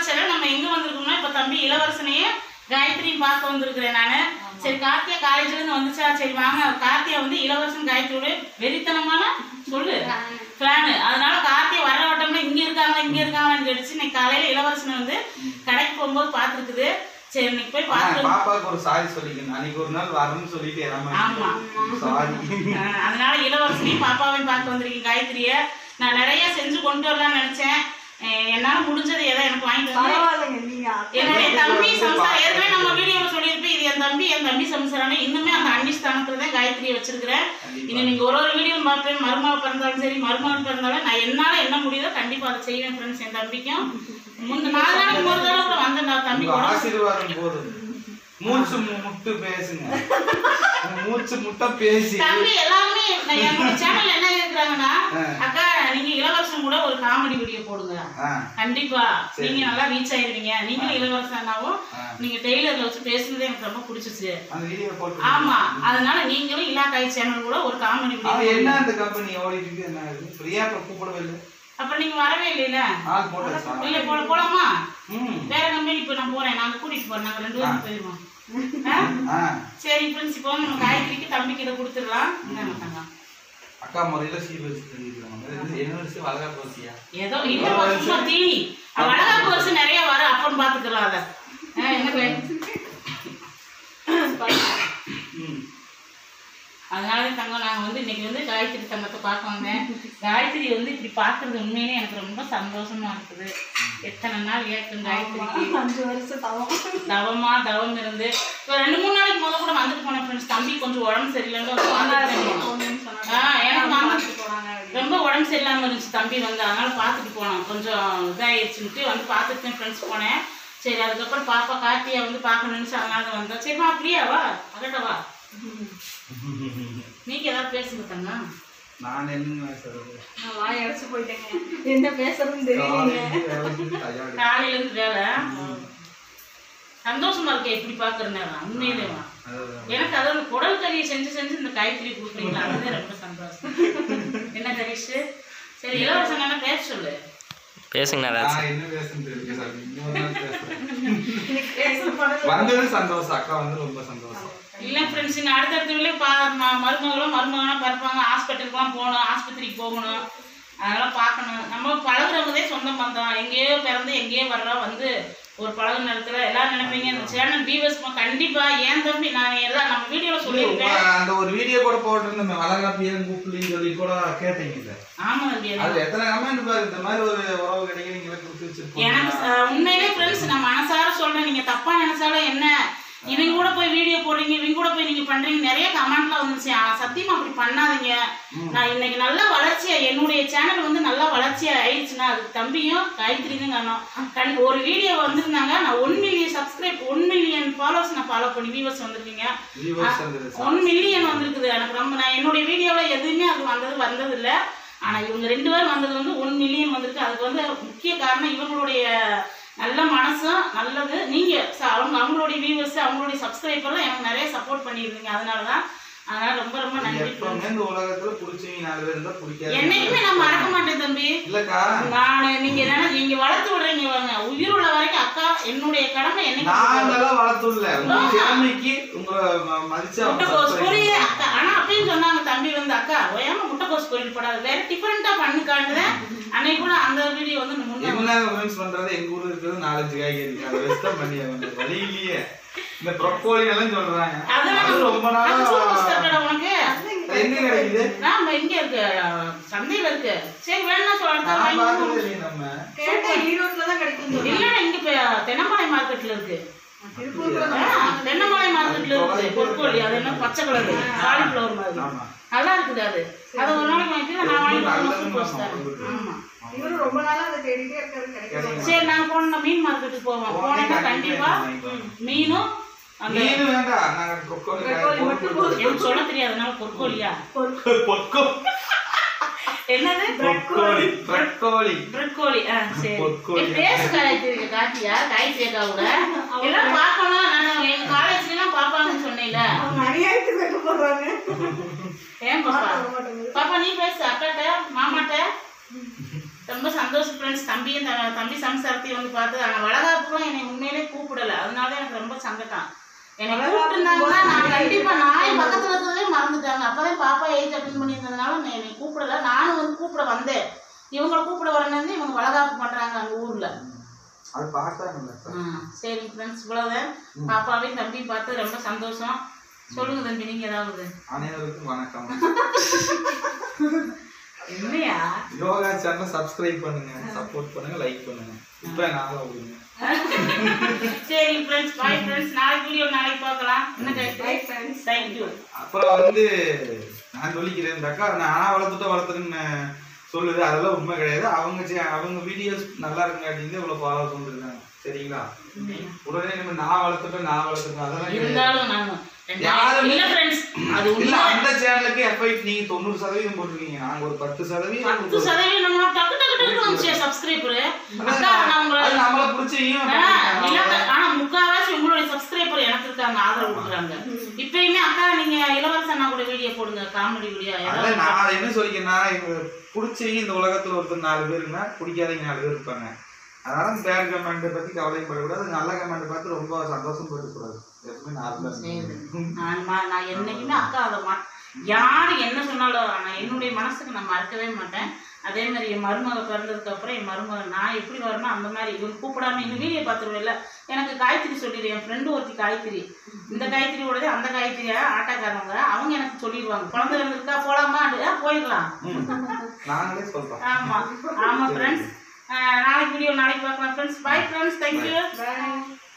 Channel நம்ம எங்க வந்திருக்கோம்னா இப்ப தம்பி இளவரசனையே காயத்ரியும் பார்க்க வந்திருக்கிறேன் நானு சரி கார்த்தியா காலேஜ்ல இருந்து வந்துச்சா சரி வாங்க கார்த்தியா வந்து இளவரசன் காயத்ரியோட வெறித்தனமான சொல்லு பிளானு அதனால கார்த்தியா வர வட்டம்னா இங்க இருக்காங்களா இங்க இருக்காங்களான்னு கேட்டுச்சு இன்னைக்கு காலையில இளவரசன் வந்து கடைக்கு போகும்போது பார்த்துருக்குது சரி இன்னைக்கு போய் ஆனா, பார்த்து பாப்பாவுக்கு ஒரு சாரி சொல்லிக்கணும் அன்னைக்கு ஒரு நாள் வரணும்னு சொல்லிட்டு ஆமா. சாரி அஹ் அதனால இளவரசனையும் பாப்பாவையும் பார்க்க வந்திருக்கேன் காயத்ரிய நான் நிறைய செஞ்சு கொண்டு வரலாம்னு நினைச்சேன் அஹ் என்னால முடிஞ்சது ஏதோ எனக்கு வாங்கிட்டு வந்து பரவாயில்லைங்க நீங்க என்னுடைய தம்பி சம்சாரம் ஏற்கனவே நம்ம வீடியோல சொல்லியிருப்பேன் இது என் தம்பி என் தம்பி சம்சாரானே இன்னுமே அந்த அன்னி ஸ்தானத்துல தான் காயத்ரியை வச்சிருக்கிறேன் இனி நீங்க ஒரு ஒரு வீடியோ பார்ப்பேன் மருமகள் பிறந்தாலும் சரி மருமகன் பிறந்தாலும் நான் என்னால என்ன முடியுதோ கண்டிப்பா அதை செய்வேன் ஃப்ரெண்ட்ஸ் என் தம்பிக்கும் முந்த நாலு நாளைக்கு ஒரு தடவை கூட வந்தேன் நான் தம்பி உங்க கூட ஆசீர்வாதம் போதும் மூச்சு மு- முட்டு பேசுங்க மூச்சு முட்டை பேசி தம்பி எல்லாருமே நான் என்னோட சேனல்ல என்ன இருக்கிறாங்கன்னா ஆ. அக்கா நீங்க இளவரசன் கூட ஒரு காமெடி வீடியோ போடுங்க ஆ, கண்டிப்பா சரி. நீங்க நல்லா ரீச் ஆயிருவீங்க நீங்களும் இளவரசனாவும் ஆ. நீங்க டெய்லர்ல வச்சு பேசுனதே எனக்கு ரொம்ப பிடிச்சிச்சு அந்த வீடியோ போட்டு ஆமா அதனால நீங்களும் இலாக்காய் சேனல் கூட ஒரு காமெடி அவன் வீடியோ என்ன அந்த கம்பெனி ஓடிட்டு இருக்கு என்ன ஆகுது? பிரியா இப்ப கூப்பிடவே இல்லை அப்ப நீங்க வரவே இல்லைல ஆள் போட்டாச்சா இல்ல போல போலாமா ம் வேற கம்பெனி இப்ப நான் போறேன் நாங்க கூட்டிட்டு போறேன் நாங்க ரெண்டு பேரும் போயிருவோம் ஆ? ஆ சரி ஃப்ரெண்ட்ஸ் இப்போ வந்து நம்ம காய்கறிக்கு தம்பிக்கு இதை கொடுத்துடலாம் இந்தாங்க தங்கம் அக்கா முறையில சீர் வச்சு தெரிஞ்சுக்கிறாங்க என்ன வருஷம் வளகா போச்சியா ஏதோ இல்ல சும்மா தீனி அவ அழகா வருஷம் நிறைய வரும் அப்புறம் பாத்துக்கலாம் அத ஆ, என்ன பே- ம் அதனால தங்கம் நாங்க வந்து இன்னைக்கு வந்து காயத்ரி தங்கத்தை பார்க்க வந்தேன் காயத்ரி வந்து இப்படி பாக்குறது உண்மையிலே எனக்கு ரொம்ப சந்தோஷமா இருக்குது எத்தனை நாள் ஏற்கும் காயத்ரிக்கு அஞ்சு வருஷம் தவம் தவமா தவம் இருந்து இப்போ ரெண்டு மூணு நாளைக்கு முதல் கூட வந்துட்டு போனேன் ஃப்ரெண்ட்ஸ் தம்பி கொஞ்சம் உடம்பு சரியில்லைன்னு வந்து பார்த்துட்டு போனோம். ஆ, எனக்கு வந்து போனாங்க ரொம்ப உடம்பு சரியில்லாம இருந்துச்சு தம்பி வந்து அதனால பார்த்துட்டு போனோம் கொஞ்சம் இதாகிடுச்சுன்ட்டு வந்து பார்த்துட்டு ஃப்ரெண்ட்ஸ் போனேன் சரி அதுக்கப்புறம் பாப்பா கார்த்தியா வந்து பார்க்கணும்னு அதனால தான் வந்தோம் சரிம்மா அப்படியா வா அகட்ட வா நீங்க ஏதாவது பேசுங்க தங்க நான் என்ன சொல்றது நான் வாய் அடைச்சு போயிட்டேங்க என்ன பேசுறதுன்னு தெரியலைங்க காலையில வேலைக்கு தயாரு. காலையில இருந்து வேலை சந்தோஷமா இருக்கே இப்படி பாக்குற நேரம் உண்மையிலே வா. அதுதான். எனக்கு அதாவது குடல் கறியை செஞ்சு செஞ்சு இந்த காய்கறி கொடுக்குறீங்களா அதுதான் ரொம்ப சந்தோஷம் என்ன கரீஷ் சரி இளவரசன் என்ன பேச சொல்லு பேசுங்கண்ணா ஏதாச்சும் நான் என்ன பேசுன்னு தெரியல சார் இன்னொரு நாள் பேசுறேன் எனக்கு பேசுற படம் வந்தது சந்தோஷம் அக்கா வந்து ரொம்ப சந்தோஷம் இல்ல ஃப்ரெண்ட்ஸ் இங்க அடுத்தடுத்த வீட்லயே பா ம- மருமகளும் மருமகனா பிறப்பாங்க ஹாஸ்பிட்டலுக்குலாம் போகணும் ஆஸ்பத்திரிக்கு போகணும் அதெல்லாம் பார்க்கணும் நம்ம பழகுறவங்கதே சொந்த பந்தம் எங்கேயோ பிறந்து எங்கேயோ வர்றோம் வந்து ஒரு பழகு நேரத்துல எல்லாரும் நினைப்பீங்க இந்த சேனல் வியூவர்ஸ் கண்டிப்பா ஏன் தம்பி நான் எல்லாம் நம்ம வீடியோல சொல்லியிருப்பேன் உங்க அந்த ஒரு வீடியோ கூட போட்டிருந்தோம் வளகாப்பு ஏன் கூப்பிடலன்னு சொல்லி கூட கேட்டீங்க ஆமா தம்பி அது எத்தனை கமெண்ட் பாரு இந்த மாதிரி ஒரு உறவு கிடைக்க நீங்க கொடுத்து வச்சிருக்கோம் எனக்கு அஹ், உண்மையிலே ஃப்ரெண்ட்ஸ் நான் மனசார சொல்றேன் நீங்க தப்பா நினைச்சாலும் என்ன இவங்க கூட போய் வீடியோ போடுறீங்க இவங்க கூட போய் நீங்க பண்றீங்க நிறைய கமெண்ட்ல வந்துச்சு ஆனா சத்தியமா அப்படி பண்ணாதீங்க நான் இன்னைக்கு நல்லா வளர்ச்சியா என்னுடைய சேனல் வந்து நல்லா வளர்ச்சியா ஆயிடுச்சுன்னா அதுக்கு தம்பியும் காயத்ரியும் காரணம் கண் ஒரு வீடியோ வந்திருந்தாங்க நான் one million subscribe one million followers நான் ஃபாலோ பண்ணி வியூவர்ஸ் வந்திருக்கீங்க வியூவர்ஸ் வந்து ஒன் மில்லியன் வந்திருக்குது எனக்கு ரொம்ப நான் என்னுடைய வீடியோவில் எதுவுமே அது வந்தது வந்தது இல்லை ஆனால் இவங்க ரெண்டு பேரும் வந்தது வந்து ஒன் மில்லியன் வந்திருக்கு அதுக்கு வந்து முக்கிய காரணம் இவங்களுடைய நல்ல மனசும் நல்லது நீங்கள் அவங்க அவங்களுடைய வியூவர்ஸ் அவங்களுடைய சப்ஸ்கிரைபர்லாம் எனக்கு நிறைய சப்போர்ட் பண்ணியிருந்தீங்க அதனால தான் அதனால ரொம்ப ரொம்ப நன்றி எப்பவுமே இந்த உலகத்துல பிடிச்சவங்க நாலு பேர் இருந்தா பிடிக்காது என்னைக்குமே நான் மறக்க மாட்டேன் தம்பி இல்லக்கா நான் நீங்க என்ன நீங்க வளர்த்து விடுறீங்க பாருங்க உயிர் உள்ள வரைக்கும் அக்கா என்னுடைய கடமை என்னைக்கு நாங்கெல்லாம் வளர்த்துள்ள உங்க திறமைக்கு உங்க ம- மதிச்சா அவங்க முட்டைக்கோஸ் subscribe பொரியல் அக்கா ஆனா அப்பயும் சொன்னாங்க தம்பி வந்து அக்கா ஓயாம முட்டைக்கோஸ் பொரியல் படாது வேற டிஃபரெண்டா பண்ணிக்காண்டுதான் அன்னைக்கு கூட அந்த வீடியோ வந்து முன்ன என்ன ஃப்ரெண்ட்ஸ் பண்றது எங்க ஊர்ல இருக்கிறது நாலஞ்சு காய்கறி இருக்கு அதை வச்சு தான் பண்ணி ஆகணும். வழி இல்லையே இந்த ப்ரொக்கோலி எல்லாம் சொல்றாங்க அதெல்லாம் அது ரொம்ப நாளா அது சூப்பர் ஸ்டார் கடை உனக்கு அது எங்க கிடைக்குது நாம இங்க இருக்கு சந்தையில இருக்கு சரி வேணா சொல்ல நான் பார்த்தது இல்லையே நம்ம கேட்டா ஈரோட்ல தான் கிடைக்கும் சொல்றாங்க. இல்ல இங்க இப்ப தென்னமலை மார்க்கெட்ல இருக்கு திருப்பூர்ல ஆ, தென்னமலை மார்க்கெட்ல இருக்கு பொற்கோழி அது என்ன பச்சை கலர் காலிஃபிளவர் மாதிரி ஆமா நல்லா இருக்குது அது அது ஒரு நாளைக்கு வாங்கிட்டு நான் வாங்கி நல்லதுன்னு சூப்பர் ஸ்டார் நம்ம ஆமா இவரும் ரொம்ப நாளா அதை தேடிட்டே இருக்காரு கிடைக்கும் சரி நாங்க போன மீன் மார்க்கெட்டுக்கு போவோம் போனேன்னா கண்டிப்பா மீனும் அந்த மீன் வேண்டாம் நாங்க ப்ரொக்கோலி ப்ரொக்கோலி மட்டும் போதும். எனக்கு சொல்ல தெரியாதனால பொற்கோழியா பொற்கோ என்னது பொற்கோலி ப்ரொக்கோலி பொற்கோழி ஆ சரி பொற்கோழி. ஏய், பேசு காயத்ரி காட்டியா காயத்ரி அக்கா கூட எல்லாம் பார்க்கணும் நான் எங்க காலேஜ்ல எல்லாம் பாப்பாங்கன்னு சொன்னேன்ல அவங்க அநியாயத்துக்கு வைக்க போடுறாங்க ஏன் பாப்பா வர மாட்டேங்குது. பாப்பா நீ பேசு அக்காட்ட மாமாட்ட தம்பி ரொம்ப சந்தோஷம் ஃப்ரெண்ட்ஸ் தம்பியும் த- தம்பி சம்சாரத்தையும் வந்து பார்த்து ஆனால் வளகாப்புக்கும் என்னை உண்மையிலே கூப்பிடல அதனால தான் எனக்கு ரொம்ப சங்கடம் என்னை கூப்பிட்டுருந்தாங்கன்னா நான் கண்டிப்பா நாய் பக்கத்துல இருக்கவே மறந்துட்டாங்க அப்பதான் பாப்பா ஏஜ் அட்டன் பண்ணியிருந்ததுனால நான் என்னை கூப்பிடல நானும் வந்து கூப்பிட வந்தேன் இவங்களை கூப்பிட வரணுன்னு இவங்க வளகாப்பு பண்றாங்க அங்க ஊர்ல அது பார்த்தாங்கல்ல சரி ஃப்ரெண்ட்ஸ் இவ்வளவுதான் பாப்பாவையும் தம்பி பார்த்து ரொம்ப சந்தோஷம் சொல்லுங்க தம்பி நீங்க ஏதாவது அனைவருக்கும் வணக்கம் என்னையா யோகா சேனல் சப்ஸ்கிரைப் பண்ணுங்க சப்போர்ட் பண்ணுங்க லைக் பண்ணுங்க இப்போ நாங்களும் விடுங்க சரி ஃப்ரெண்ட்ஸ் பாய் ஃப்ரெண்ட்ஸ் நாளைக்கு வீடியோ நாளைக்கு பார்க்கலாம் என்ன கைஸ் தேங்க்யூ அப்புறம் வந்து நான் சொல்லிக்கிறேன் இந்த அக்கா நான் ஆனா வளர்த்துட்டு வளர்த்துன்னு சொல்லுது அதெல்லாம் உண்மை கிடையாது அவங்க சே- அவங்க வீடியோஸ் நல்லா இருக்குங்காட்டிங்க இவ்வளவு ஃபாலோவர்ஸ் வந்துருக்காங்க சரிங்களா உடனே நம்ம நான் வளர்த்துட்டேன் நான் வளர்த்துட்டேன் அதெல்லாம் கிடையாது. இருந்தாலும் நாங்க யாரும் இல்ல ஃப்ரெண்ட்ஸ் அது இல்ல உண்மை அந்த சேனலுக்கு எஃப்ஐ நீங்க தொண்ணூறு சதவீதம் போட்டிருக்கீங்க நாங்க ஒரு பத்து சதவீதம் பத்து சதவீதம் டக்கு டக்கு டக்கு வந்துச்சு சப்ஸ்கிரைபர் அக்கா நான் உங்களை அது நம்மள பிடிச்சியும் ஆ, இல்ல, ஆனா முக்காவாசி உங்களுடைய சப்ஸ்கிரைபர் எனக்கு இருக்காங்க ஆதரவு கொடுக்குறாங்க இப்பயுமே அக்கா நீங்க இளவரசன் அண்ணா கூட வீடியோ போடுங்க காமெடி வீடியோ அதான் நான் என்ன சொல்லிக்கிறேன்னா எங்க பிடிச்சவங்க இந்த உலகத்துல ஒருத்தர் நாலு பேருன்னா பிடிக்காதவங்க நாலு பேர் இருப்பாங்க அதனால இந்த பேட் கமெண்ட் பத்தி கவலைப்படக்கூடாது நல்ல கமெண்ட் பார்த்து ரொம்ப சந்தோஷம் படக்கூடாது எப்பவுமே நார்மலா நான் ம- நான் என்னைக்குமே அக்கா அதை மா யார் என்ன சொன்னாலும் நான் என்னுடைய மனசுக்கு நான் மறக்கவே மாட்டேன் அதே மாதிரி என் மருமக பிறந்ததுக்கு அப்புறம் என் மருமக நான் எப்படி வரணும் அந்த மாதிரி இவங்க கூப்பிடாம இந்த வீடியோ பார்த்துருவேன்ல எனக்கு காயத்ரி சொல்லிடு என் ஃப்ரெண்டு ஒருத்தி காயத்ரி இந்த காயத்ரியோடது அந்த காயத்ரியா ஆட்டக்காரவங்க அவங்க எனக்கு சொல்லிடுவாங்க குழந்தை இருந்திருக்கா போலாமா ஆ, போயிடலாம் நாங்களே சொல்றோம் ஆமா ஆமா ஃப்ரெண்ட்ஸ் நாளைக்கு வீடியோ நாளைக்கு பார்க்கலாம் friends bye friends thank you Bye.